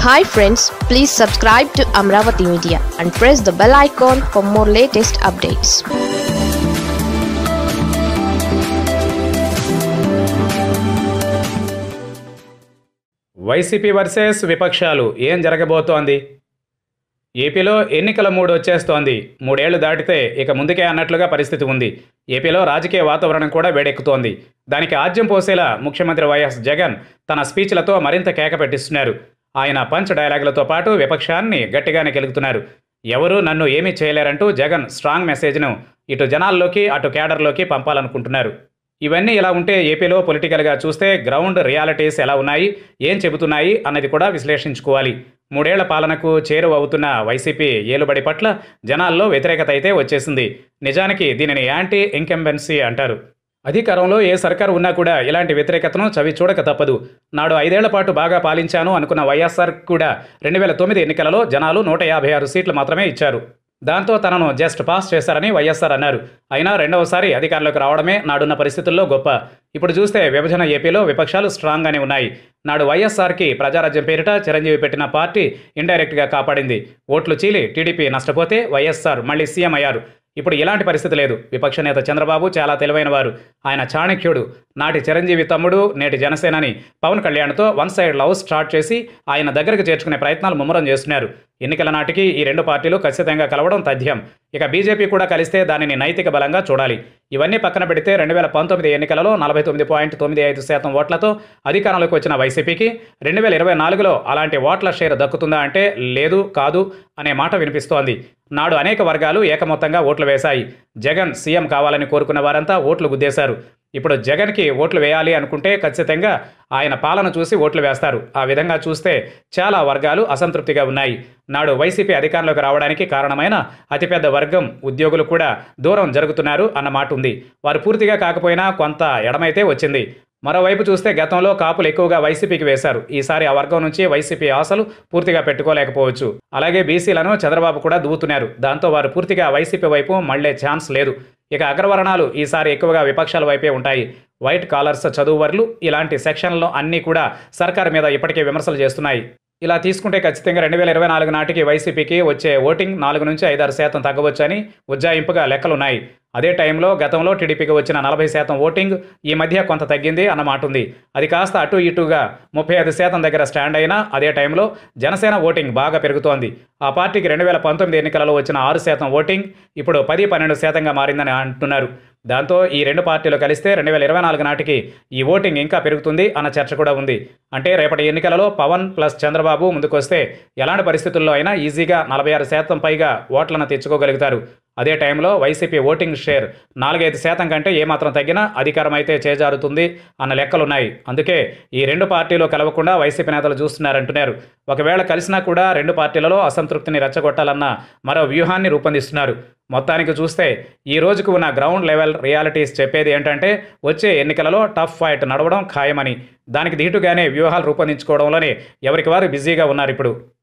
hi friends please subscribe to Amaravati media and press the bell icon for more latest updates YCP versus విపక్షాలు ఏం జరగబోతోంది ఏపీలో ఎన్నికల మూడు వచ్చేస్తోంది మూడేళ్లు దాటితే ఇక ముందుకే అన్నట్లుగా పరిస్థితి ఉంది ఏపీలో రాజకీయ వాతావరణం కూడా వేడెక్కుతోంది దానికి ఆజ్యం పోసేలా ముఖ్యమంత్రి వైఎస్ జగన్ తన స్పీచ్లతో మరింత కేక పెట్టిస్తున్నారు ఆయన పంచ్ డైలాగులతో పాటు విపక్షాన్ని గట్టిగానే కెలుగుతున్నారు ఎవరూ నన్ను ఏమీ చేయలేరంటూ జగన్ స్ట్రాంగ్ మెసేజ్ను ఇటు జనాల్లోకి అటు కేడర్లోకి పంపాలనుకుంటున్నారు ఇవన్నీ ఇలా ఉంటే ఏపీలో పొలిటికల్గా చూస్తే గ్రౌండ్ రియాలిటీస్ ఎలా ఉన్నాయి ఏం చెబుతున్నాయి అన్నది కూడా విశ్లేషించుకోవాలి మూడేళ్ల పాలనకు చేరువ అవుతున్న వైసీపీ ఏలుబడి పట్ల జనాల్లో వ్యతిరేకత అయితే వచ్చేసింది నిజానికి దీనిని యాంటీ ఇంకంబెన్సీ అంటారు అధికారంలో ఏ సర్కారు ఉన్నా కూడా ఇలాంటి వ్యతిరేకతను చవి చూడక తప్పదు నాడు ఐదేళ్ల పాటు బాగా పాలించాను అనుకున్న వైఎస్ఆర్ కూడా రెండు వేల తొమ్మిది ఎన్నికలలో జనాలు నూట యాభై ఆరు సీట్లు మాత్రమే ఇచ్చారు దాంతో తనను జస్ట్ పాస్ చేశారని వైఎస్ఆర్ అన్నారు అయినా రెండవసారి అధికారంలోకి రావడమే నాడున్న పరిస్థితుల్లో గొప్ప ఇప్పుడు చూస్తే విభజన ఏపీలో విపక్షాలు స్ట్రాంగ్గానే ఉన్నాయి నాడు వైఎస్ఆర్కి ప్రజారాజ్యం పేరిట చిరంజీవి పెట్టిన పార్టీ ఇండైరెక్ట్గా కాపాడింది ఓట్లు చీలి టీడీపీ నష్టపోతే వైఎస్ఆర్ మళ్ళీ సీఎం అయ్యారు ఇప్పుడు ఇలాంటి పరిస్థితి లేదు విపక్ష నేత చంద్రబాబు చాలా తెలివైన వారు ఆయన చాణక్యుడు నాటి చిరంజీవి తమ్ముడు నేటి జనసేనని పవన్ కళ్యాణ్తో వన్ సైడ్ లవ్ స్టార్ట్ చేసి ఆయన దగ్గరకు చేర్చుకునే ప్రయత్నాలు ముమ్మరం చేస్తున్నారు ఎన్నికల నాటికి ఈ రెండు పార్టీలు ఖచ్చితంగా కలవడం తథ్యం ఇక బీజేపీ కూడా కలిస్తే దానిని నైతిక బలంగా చూడాలి ఇవన్నీ పక్కన పెడితే రెండు వేల పంతొమ్మిది ఎన్నికలలో నలభై తొమ్మిది పాయింట్ తొమ్మిది ఐదు శాతం ఓట్లతో అధికారంలోకి వచ్చిన వైసీపీకి రెండు వేల ఇరవై నాలుగులో అలాంటి ఓట్ల షేర్ దక్కుతుందా అంటే లేదు కాదు అనే మాట వినిపిస్తోంది నాడు అనేక వర్గాలు ఏకమొత్తంగా ఓట్లు వేశాయి జగన్ సీఎం కావాలని కోరుకున్న వారంతా ఓట్లు గుద్దేశారు ఇప్పుడు జగన్కి ఓట్లు వేయాలి అనుకుంటే ఖచ్చితంగా ఆయన పాలన చూసి ఓట్లు వేస్తారు ఆ విధంగా చూస్తే చాలా వర్గాలు అసంతృప్తిగా ఉన్నాయి నాడు వైసీపీ అధికారంలోకి రావడానికి కారణమైన అతిపెద్ద వర్గం ఉద్యోగులు కూడా దూరం జరుగుతున్నారు అన్న మాట ఉంది వారు పూర్తిగా కాకపోయినా కొంత ఎడమైతే వచ్చింది మరోవైపు చూస్తే గతంలో కాపులు ఎక్కువగా వైసీపీకి వేశారు ఈసారి ఆ వర్గం నుంచి వైసీపీ ఆశలు పూర్తిగా పెట్టుకోలేకపోవచ్చు అలాగే బీసీలను చంద్రబాబు కూడా దూవుతున్నారు దాంతో వారు పూర్తిగా వైసీపీ వైపు మళ్లే ఛాన్స్ లేదు ఇక అగ్రవర్ణాలు ఈసారి ఎక్కువగా విపక్షాల వైపే ఉంటాయి వైట్ కాలర్స్ చదువువర్లు ఇలాంటి సెక్షన్లు అన్నీ కూడా సర్కారు మీద ఇప్పటికే విమర్శలు చేస్తున్నాయి ఇలా తీసుకుంటే ఖచ్చితంగా రెండు వేల ఇరవై నాలుగు నాటికి వైసీపీకి వచ్చే ఓటింగ్ నాలుగు నుంచి ఐదారు శాతం తగ్గవచ్చని ఉజ్జాయింపుగా లెక్కలున్నాయి అదే టైంలో గతంలో టీడీపీకి వచ్చిన నలభై శాతం ఓటింగ్ ఈ మధ్య కొంత తగ్గింది అన్నమాట ఉంది అది కాస్త అటు ఇటుగా ముప్పై ఐదు శాతం దగ్గర స్టాండ్ అయినా అదే టైంలో జనసేన ఓటింగ్ బాగా పెరుగుతోంది ఆ పార్టీకి రెండు వేల పంతొమ్మిది ఎన్నికలలో వచ్చిన ఆరు శాతం ఓటింగ్ ఇప్పుడు పది పన్నెండు శాతంగా మారిందని అంటున్నారు దాంతో ఈ రెండు పార్టీలు కలిస్తే రెండు వేల ఇరవై నాలుగు నాటికి ఈ ఓటింగ్ ఇంకా పెరుగుతుంది అన్న చర్చ కూడా ఉంది అంటే రేపటి ఎన్నికలలో పవన్ ప్లస్ చంద్రబాబు ముందుకొస్తే ఎలాంటి పరిస్థితుల్లో అయినా ఈజీగా నలభై ఆరు శాతం పైగా ఓట్లను తెచ్చుకోగలుగుతారు అదే టైంలో వైసీపీ ఓటింగ్ షేర్ నాలుగైదు శాతం కంటే ఏమాత్రం తగ్గినా అధికారం అయితే చేజారుతుంది అన్న లెక్కలున్నాయి అందుకే ఈ రెండు పార్టీలు కలవకుండా వైసీపీ నేతలు చూస్తున్నారంటున్నారు ఒకవేళ కలిసినా కూడా రెండు పార్టీలలో అసంతృప్తిని రెచ్చగొట్టాలన్న మరో వ్యూహాన్ని రూపొందిస్తున్నారు మొత్తానికి చూస్తే ఈ రోజుకు ఉన్న గ్రౌండ్ లెవెల్ రియాలిటీస్ చెప్పేది ఏంటంటే వచ్చే ఎన్నికలలో టఫ్ ఫైట్ నడవడం ఖాయమని దానికి దీటుగానే వ్యూహాలు రూపొందించుకోవడంలోనే ఎవరికి వారు బిజీగా ఉన్నారు ఇప్పుడు